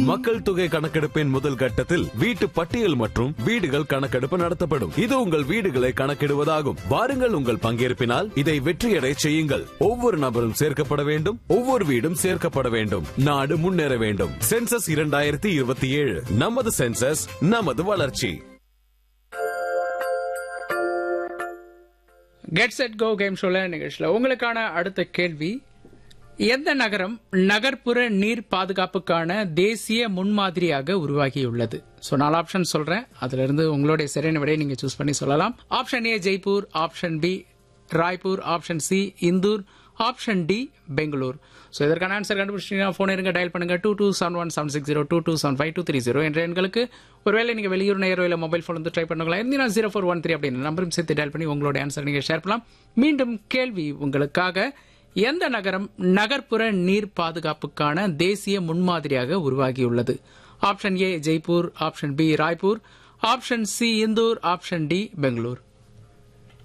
மக்கள் தொகை கணக்கெடுப்பின் முதல் கட்டத்தில் வீட்டு பட்டியல் மற்றும் வீடுகள் கணக்கெடுப்பு நடத்தப்படும் இது உங்கள் வீடுகளை கணக்கிடுவதாகும் வாருங்கள் உங்கள் பங்கேற்பினால் இதை வெற்றியடை செய்யுங்கள் ஒவ்வொரு நபரும் சேர்க்கப்பட வேண்டும் ஒவ்வொரு வீடும் சேர்க்கப்பட வேண்டும் நாடு முன்னேற வேண்டும் சென்சஸ் இரண்டாயிரத்தி இருபத்தி ஏழு நமது சென்சஸ் நமது வளர்ச்சி கெட் செட் கோ கேம் ஷோல நிகழ்ச்சியில் உங்களுக்கான அடுத்த கேள்வி எந்த நகரம் நகர்ப்புற நீர் பாதுகாப்புக்கான தேசிய முன்மாதிரியாக உருவாகியுள்ளது ஸோ நாலு ஆப்ஷன் சொல்றேன் அதுல இருந்து உங்களுடைய சரியான விடையை நீங்க சூஸ் பண்ணி சொல்லலாம் option A Jaipur option B Raipur option C Indore option D Bengaluru so இதற்கான ஆன்சர் கண்டுபிடிச்சிங்கன்னா ஃபோன் இருங்க டயல் பண்ணுங்க two two seven one seven six zero two two seven five two three zero என்ற எண்களுக்கு ஒருவேளை நீங்கள் வெளியூர் நேரோ இல்லை மொபைல் ஃபோன் வந்து ட்ரை பண்ணுங்களா இருந்தீங்கன்னா ஜீரோ ஃபோர் ஒன் த்ரீ அப்படின்னு நம்பரும் சேர்த்து டயல் பண்ணி உங்களோட ஆன்சர் நீங்கள் ஷேர் பண்ணலாம் மீண்டும் கேள்வி உங்களுக்காக எந்த நகரம் நகர்ப்புற நீர் பாதுகாப்புக்கான தேசிய முன்மாதிரியாக உருவாகியுள்ளது option A Jaipur option B Raipur option C Indore option D Bangalore